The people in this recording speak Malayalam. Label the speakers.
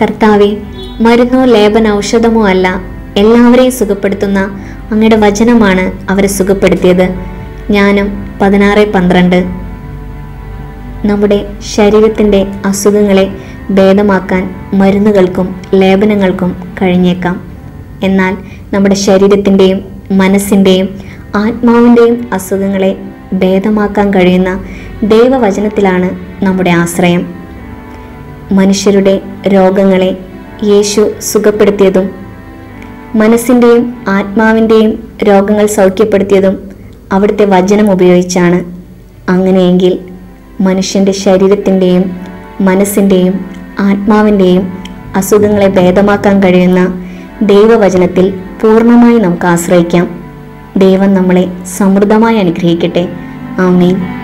Speaker 1: കർത്താവെ മരുന്നോ ലേപന ഔഷധമോ അല്ല എല്ലാവരെയും സുഖപ്പെടുത്തുന്ന അങ്ങയുടെ വചനമാണ് അവരെ സുഖപ്പെടുത്തിയത് ജ്ഞാനം പതിനാറ് പന്ത്രണ്ട് നമ്മുടെ ശരീരത്തിൻ്റെ അസുഖങ്ങളെ ഭേദമാക്കാൻ മരുന്നുകൾക്കും ലേപനങ്ങൾക്കും കഴിഞ്ഞേക്കാം എന്നാൽ നമ്മുടെ ശരീരത്തിൻ്റെയും മനസ്സിൻ്റെയും ആത്മാവിൻ്റെയും അസുഖങ്ങളെ ഭേദമാക്കാൻ കഴിയുന്ന ദൈവവചനത്തിലാണ് നമ്മുടെ ആശ്രയം മനുഷ്യരുടെ രോഗങ്ങളെ യേശു സുഖപ്പെടുത്തിയതും മനസ്സിൻ്റെയും ആത്മാവിൻ്റെയും രോഗങ്ങൾ സൗഖ്യപ്പെടുത്തിയതും അവിടുത്തെ വചനം ഉപയോഗിച്ചാണ് അങ്ങനെയെങ്കിൽ മനുഷ്യൻ്റെ ശരീരത്തിൻ്റെയും മനസ്സിൻ്റെയും ആത്മാവിൻ്റെയും അസുഖങ്ങളെ ഭേദമാക്കാൻ കഴിയുന്ന ദൈവവചനത്തിൽ പൂർണ്ണമായി നമുക്ക് ആശ്രയിക്കാം ദൈവം നമ്മളെ സമൃദ്ധമായി അനുഗ്രഹിക്കട്ടെ ആമീൻ